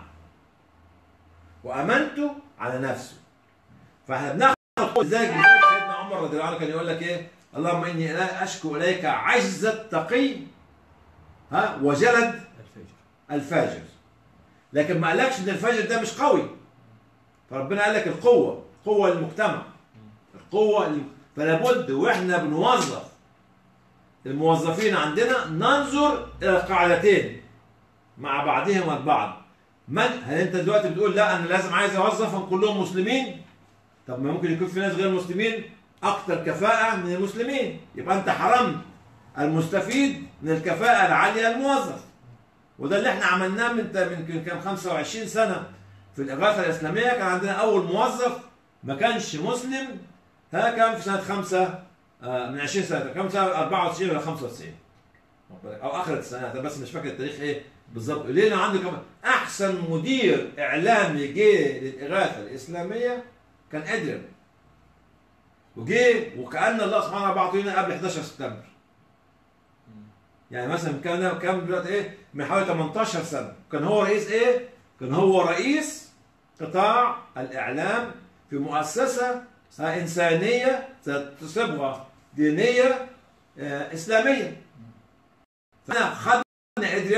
وامانته على نفسه فاحنا بناخد قوة. لذلك لذلك سيدنا عمر رضي الله عنه كان يقول لك ايه اللهم اني لا اشكو اليك عجز التقي ها وجلد الفجر الفاجر لكن ما قالكش ان الفاجر ده مش قوي فربنا قال لك القوه قوه للمجتمع القوه لل- فلا بد واحنا بنوظف الموظفين عندنا ننظر الى القاعدتين مع بعضهم البعض من هل انت دلوقتي بتقول لا انا لازم عايز اوظفهم كلهم مسلمين طب ما ممكن يكون في ناس غير مسلمين اكثر كفاءه من المسلمين يبقى انت حرمت المستفيد من الكفاءه العاليه للموظف وده اللي احنا عملناه من من كان 25 سنه في الاغاثه الاسلاميه كان عندنا اول موظف ما كانش مسلم ها كان في سنه 5 من 20 سنه كان سنه 94 ولا 95 او اخر السنوات أنا بس مش فاكر التاريخ ايه بالظبط ليه لأن عنده كمان احسن مدير اعلامي جه للاغاثه الاسلاميه كان ادريان وجه وكان الله سبحانه وتعالى بعته لنا قبل 11 سبتمبر يعني مثلا كان كان دلوقتي ايه من حوالي 18 سنه كان هو رئيس ايه؟ كان هو رئيس قطاع الاعلام في مؤسسه انسانيه صبغه دينيه آه، اسلاميه فاحنا خدنا ادريان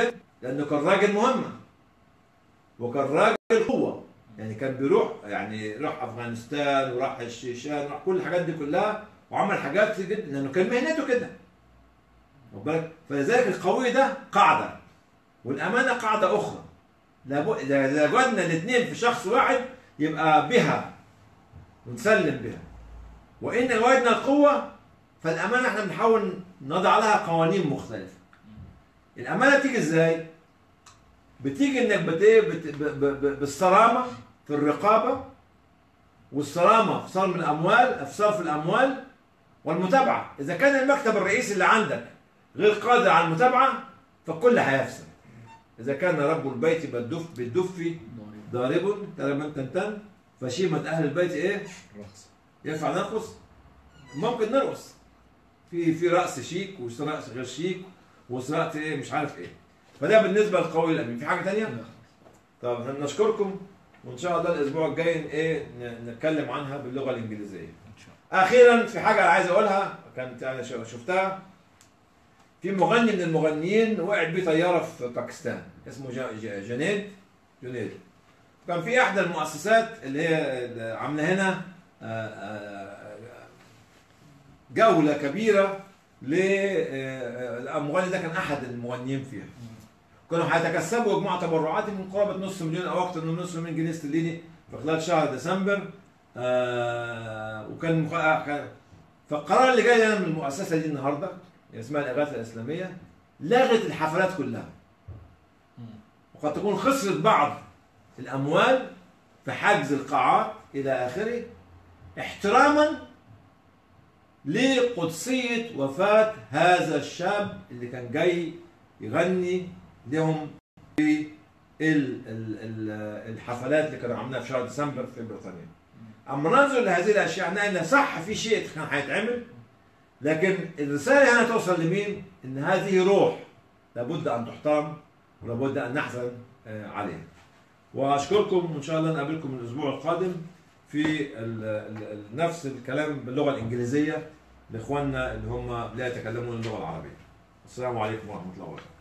لانه كان راجل مهمه وكان راجل قوه يعني كان بيروح يعني راح افغانستان وراح الشيشان وراح كل الحاجات دي كلها وعمل حاجات كتير جدا لانه كان مهنته كده واخد بالك فلذلك القوي ده قاعده والامانه قاعده اخرى لابد اذا وجدنا الاثنين في شخص واحد يبقى بها ونسلم بها وان وجدنا القوه فالامانه احنا بنحاول نضع لها قوانين مختلفه الامانه بتيجي ازاي بتيجي انك بت إيه؟ بت ب- ب- ب- بالصرامه في الرقابه والصرامه في صرم الاموال في صرف الاموال والمتابعه اذا كان المكتب الرئيسي اللي عندك غير قادر على المتابعه فالكل هيفسد اذا كان رب البيت بالدف بالدف ضارب ترى تنتن فشيمة اهل البيت ايه الرقص ينفع نرقص؟ ممكن نرقص في في رقص شيك ورقص غير شيك ورقص ايه مش عارف ايه فده بالنسبه للقوي الامين في حاجه تانية؟ لا. طب احنا نشكركم وان شاء الله الاسبوع الجاي ايه ن- نتكلم عنها باللغه الانجليزيه ان شاء الله اخيرا في حاجه عايز اقولها كانت انا شو- شفتها في مغني من المغنيين وقعت بيه طياره في باكستان اسمه جا- جا- جنيد جنيد كان في احدى المؤسسات اللي هي عامله هنا آه، آه، جوله كبيره للمغني ده كان احد المغنيين فيها كانوا هيتكسبوا مجموعه تبرعات من قرابه نص مليون او اكثر من نص مليون جنيه استرليني في خلال شهر ديسمبر آه وكان مخ... كان فالقرار اللي جاي لنا من المؤسسه دي النهارده اللي اسمها الاغاثه الاسلاميه لغت الحفلات كلها وقد تكون خسرت بعض الاموال في حجز القاعات الى اخره احتراما لقدسيه وفاه هذا الشاب اللي كان جاي يغني لهم في ال- ال- ال- الحفلات اللي كانوا عاملينها في شهر ديسمبر في بريطانيا. اما ننظر لهذه الاشياء احنا قلنا صح في شيء كان هيتعمل لكن الرساله هنا توصل لمين؟ ان هذه روح لابد ان تحترم ولابد ان نحزن آه، عليها. واشكركم وان شاء الله نقابلكم الاسبوع القادم في ال- ال- ال- نفس الكلام باللغه الانجليزيه لاخواننا اللي هم لا يتكلمون اللغه العربيه. السلام عليكم ورحمه الله وبركاته.